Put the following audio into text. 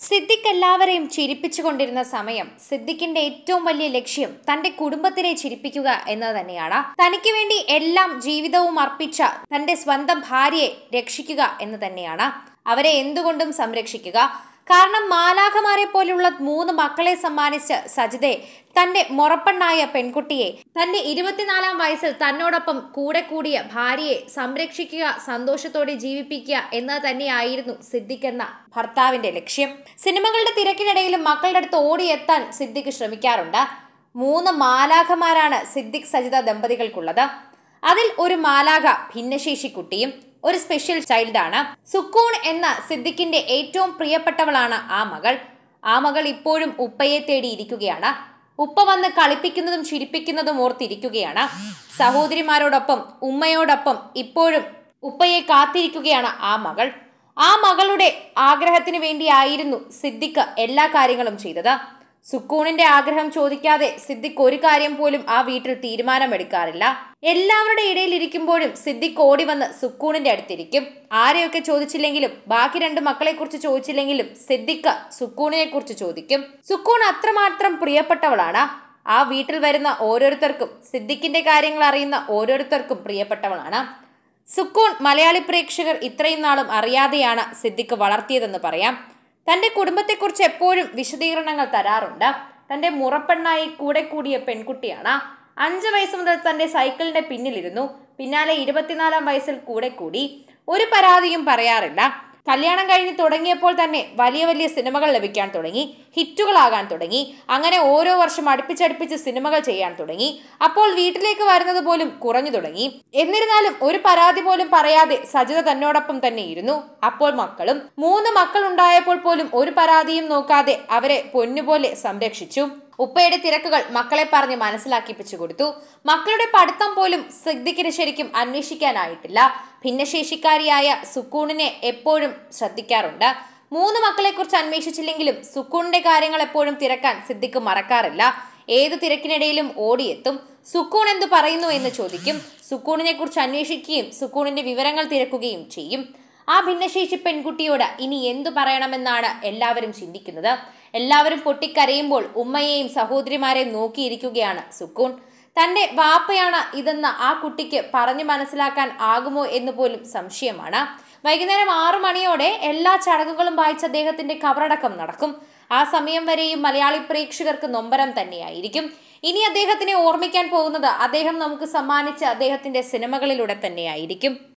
സിദ്ദിഖ് എല്ലാവരെയും ചിരിപ്പിച്ചുകൊണ്ടിരുന്ന സമയം സിദ്ദിഖിന്റെ ഏറ്റവും വലിയ ലക്ഷ്യം തന്റെ കുടുംബത്തിനെ ചിരിപ്പിക്കുക എന്നത് തന്നെയാണ് തനിക്ക് വേണ്ടി എല്ലാം ജീവിതവും അർപ്പിച്ച തന്റെ സ്വന്തം ഭാര്യയെ രക്ഷിക്കുക എന്ന് തന്നെയാണ് അവരെ എന്തുകൊണ്ടും സംരക്ഷിക്കുക കാരണം മാലാഖമാരെ പോലുള്ള മൂന്ന് മക്കളെ സമ്മാനിച്ച സജിതെ തന്റെ മുറപ്പെണ്ണായ പെൺകുട്ടിയെ തന്റെ ഇരുപത്തിനാലാം വയസ്സിൽ തന്നോടൊപ്പം കൂടെ കൂടിയ ഭാര്യയെ സംരക്ഷിക്കുക സന്തോഷത്തോടെ ജീവിപ്പിക്കുക എന്നത് തന്നെയായിരുന്നു സിദ്ദിഖ് എന്ന ഭർത്താവിന്റെ ലക്ഷ്യം സിനിമകളുടെ തിരക്കിനിടയിലും മക്കളുടെ അടുത്ത് ഓടിയെത്താൻ സിദ്ദിഖ് ശ്രമിക്കാറുണ്ട് മൂന്ന് മാലാഖമാരാണ് സിദ്ദിഖ് സജിത ദമ്പതികൾക്കുള്ളത് അതിൽ ഒരു മാലാഖ ഭിന്നശേഷി കുട്ടിയും ഒരു സ്പെഷ്യൽ ചൈൽഡാണ് സുക്കൂൺ എന്ന സിദ്ദിഖിന്റെ ഏറ്റവും പ്രിയപ്പെട്ടവളാണ് ആ മകൾ ആ മകൾ ഇപ്പോഴും ഉപ്പയെ തേടി ഇരിക്കുകയാണ് ഉപ്പ വന്ന് കളിപ്പിക്കുന്നതും ചിരിപ്പിക്കുന്നതും ഓർത്തിരിക്കുകയാണ് സഹോദരിമാരോടൊപ്പം ഉമ്മയോടൊപ്പം ഇപ്പോഴും ഉപ്പയെ കാത്തിരിക്കുകയാണ് ആ മകൾ ആ മകളുടെ ആഗ്രഹത്തിന് വേണ്ടിയായിരുന്നു സിദ്ദിഖ് എല്ലാ കാര്യങ്ങളും ചെയ്തത് സുക്കൂണിന്റെ ആഗ്രഹം ചോദിക്കാതെ സിദ്ദിഖ് ഒരു കാര്യം പോലും ആ വീട്ടിൽ തീരുമാനമെടുക്കാറില്ല എല്ലാവരുടെ ഇടയിൽ ഇരിക്കുമ്പോഴും സിദ്ദിഖ് ഓടി വന്ന് സുക്കൂണിന്റെ അടുത്തിരിക്കും ആരെയൊക്കെ ചോദിച്ചില്ലെങ്കിലും ബാക്കി രണ്ട് മക്കളെ കുറിച്ച് ചോദിച്ചില്ലെങ്കിലും സിദ്ദിഖ് സുക്കൂണിനെ കുറിച്ച് ചോദിക്കും സുക്കൂൺ അത്രമാത്രം പ്രിയപ്പെട്ടവളാണ് ആ വീട്ടിൽ വരുന്ന ഓരോരുത്തർക്കും സിദ്ദിഖിന്റെ കാര്യങ്ങൾ അറിയുന്ന ഓരോരുത്തർക്കും പ്രിയപ്പെട്ടവളാണ് സുക്കൂൺ മലയാളി പ്രേക്ഷകർ ഇത്രയും നാളും അറിയാതെയാണ് സിദ്ദിഖ് വളർത്തിയതെന്ന് പറയാം തന്റെ കുടുംബത്തെക്കുറിച്ച് എപ്പോഴും വിശദീകരണങ്ങൾ തരാറുണ്ട് തന്റെ മുറപ്പെണ്ണായി കൂടെ കൂടിയ പെൺകുട്ടിയാണ് അഞ്ച് വയസ്സ് മുതൽ തന്റെ സൈക്കിളിന്റെ പിന്നിലിരുന്നു പിന്നാലെ ഇരുപത്തിനാലാം വയസ്സിൽ കൂടെ കൂടി ഒരു പരാതിയും പറയാറില്ല കല്യാണം കഴിഞ്ഞ് തുടങ്ങിയപ്പോൾ തന്നെ വലിയ വലിയ സിനിമകൾ ലഭിക്കാൻ തുടങ്ങി ഹിറ്റുകളാകാൻ തുടങ്ങി അങ്ങനെ ഓരോ വർഷം അടുപ്പിച്ചടുപ്പിച്ച് സിനിമകൾ ചെയ്യാൻ തുടങ്ങി അപ്പോൾ വീട്ടിലേക്ക് വരുന്നത് പോലും കുറഞ്ഞു തുടങ്ങി എന്നിരുന്നാലും ഒരു പരാതി പോലും പറയാതെ സജിത തന്നോടൊപ്പം തന്നെ ഇരുന്നു അപ്പോൾ മക്കളും മൂന്ന് മക്കൾ ഉണ്ടായപ്പോൾ പോലും ഒരു പരാതിയും നോക്കാതെ അവരെ പൊന്നുപോലെ സംരക്ഷിച്ചു ഉപ്പയുടെ തിരക്കുകൾ മക്കളെ പറഞ്ഞ് മനസ്സിലാക്കിപ്പിച്ചു കൊടുത്തു മക്കളുടെ പഠിത്തം പോലും സിദ്ദിഖിന് ശരിക്കും അന്വേഷിക്കാനായിട്ടില്ല ഭിന്നശേഷിക്കാരിയായ സുക്കൂണിനെ എപ്പോഴും ശ്രദ്ധിക്കാറുണ്ട് മൂന്ന് മക്കളെക്കുറിച്ച് അന്വേഷിച്ചില്ലെങ്കിലും സുക്കൂണിന്റെ കാര്യങ്ങൾ എപ്പോഴും തിരക്കാൻ സിദ്ദിഖ് മറക്കാറില്ല ഏത് തിരക്കിനിടയിലും ഓടിയെത്തും സുക്കൂൺ എന്തു പറയുന്നു എന്ന് ചോദിക്കും സുക്കൂണിനെ കുറിച്ച് അന്വേഷിക്കുകയും സുക്കൂണിന്റെ വിവരങ്ങൾ തിരക്കുകയും ചെയ്യും ആ ഭിന്നശേഷി പെൺകുട്ടിയോട് ഇനി എന്തു പറയണമെന്നാണ് എല്ലാവരും ചിന്തിക്കുന്നത് എല്ലാവരും പൊട്ടിക്കരയുമ്പോൾ ഉമ്മയെയും സഹോദരിമാരെയും നോക്കിയിരിക്കുകയാണ് സുക്കൂൺ തന്റെ വാപ്പയാണ് ഇതെന്ന് ആ കുട്ടിക്ക് പറഞ്ഞു മനസ്സിലാക്കാൻ ആകുമോ എന്ന് പോലും സംശയമാണ് വൈകുന്നേരം ആറു മണിയോടെ എല്ലാ ചടങ്ങുകളും വായിച്ച അദ്ദേഹത്തിന്റെ കബറടക്കം നടക്കും ആ സമയം വരെയും മലയാളി പ്രേക്ഷകർക്ക് നൊമ്പരം തന്നെയായിരിക്കും ഇനി അദ്ദേഹത്തിനെ ഓർമ്മിക്കാൻ പോകുന്നത് അദ്ദേഹം നമുക്ക് സമ്മാനിച്ച അദ്ദേഹത്തിന്റെ സിനിമകളിലൂടെ തന്നെയായിരിക്കും